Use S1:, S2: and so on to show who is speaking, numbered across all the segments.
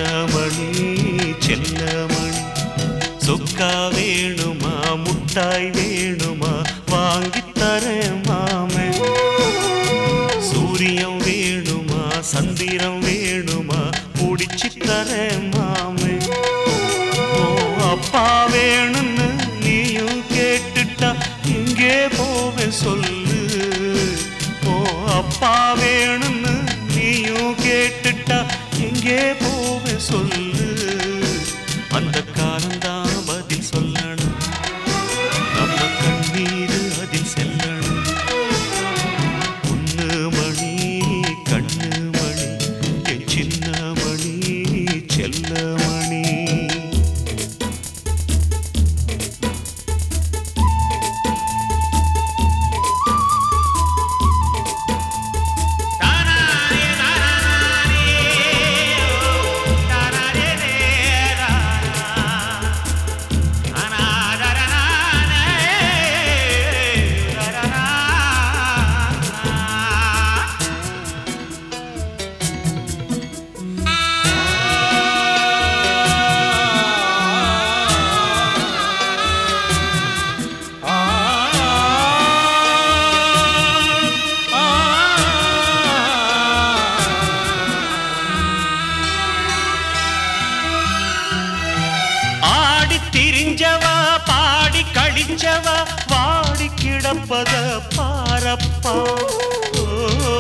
S1: சின்னமணி செல்லமணி சொக்கா வேணுமா முட்டாய் வேணுமா வாங்கித் தரேன் மாமே சூரியம் வேணுமா சந்திரம் வேணுமா புடிச்சு தரேன் மாமே ஓ அப்பா வேணும்னு நீயும் கேட்டுட்டா இங்கே போவே சொல்லு ஓ அப்பா வேணும்னு நீயும் கேட்டுட்டா எங்கே போவே சொல்லு அந்த காலம்தான் பதில் சொல்லணும் நம்ம கண்ணீர் அதில் செல்லணும் பொண்ணு மணி கண்ணு மணி என் சின்ன மணி செல்ல மணி ஆடி திரிஞ்சவா பாடி கழிஞ்சவா வாடி கிடப்பத பாரப்பா ஓ,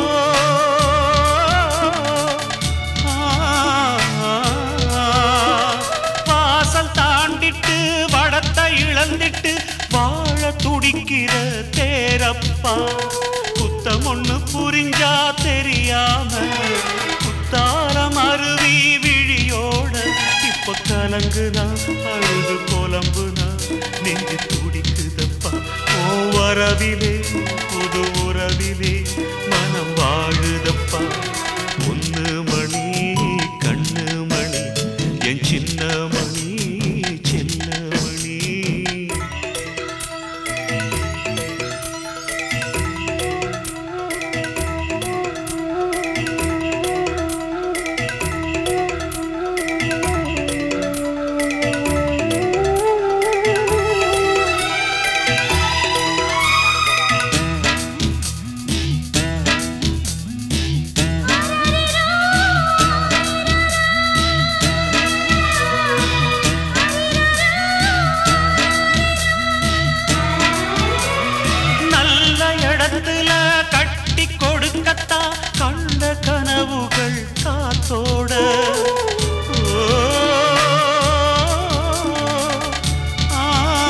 S1: ஆ, வாசல் தாண்டிட்டு வடத்தை இழந்திட்டு வாழ துடிக்கிற தேரப்பா குத்தம் ஒண்ணு புரிஞ்சா தெரியாம குத்தாரம் அருவி விழியோட இப்ப கலங்குனா அழுது புலம்புனா நெஞ்சு துடிக்குதப்பா ஓ வரவிலே புது உறவிலே மனம் வாழுதப்பா ஒன்னு மணி கண்ணு மணி என் சின்ன மணி சின்ன மணி நல்ல இடத்துல கட்டி கொடுக்கத்தான் கண்ட கனவுகள் காத்தோட ஓ, ஆ,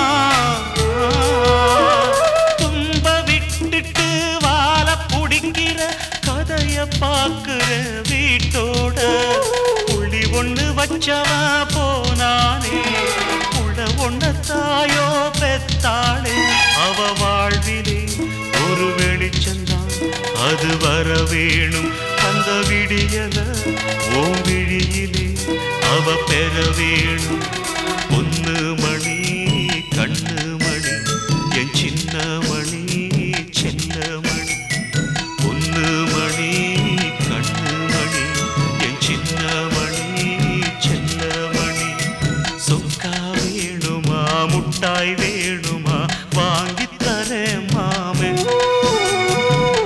S1: தும்ப விட்டுட்டு வாழ புடிக்கிற கதைய பாக்குற வீட்டோட புள்ளி ஒண்ணு வச்சவன் போனானே உள்ள ஒண்ண தாயோ பெத்தாளே அவ வாழ்விலே ஒரு வெளிச்சந்தான் அது வர வேணும் அந்த விடியல ஓம் விழியிலே அவ பெற வேணும் பொன்னு மணி கண்ணு மணி என் சின்ன மணி செல்ல மணி பொன்னு மணி கண்ணு மணி என் சின்ன மணி செல்ல மணி சொக்கா வேணுமா முட்டாய் வேணுமா வாங்கித் தரேன் மாமே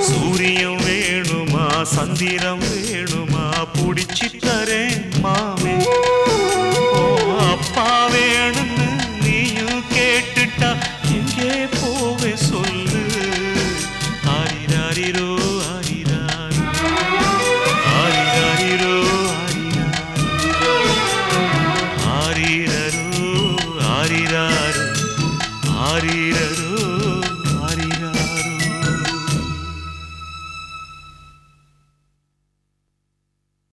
S1: சூரியம் வேணுமா சந்திரம் வேணுமா புடிச்சு தரேன் மாமே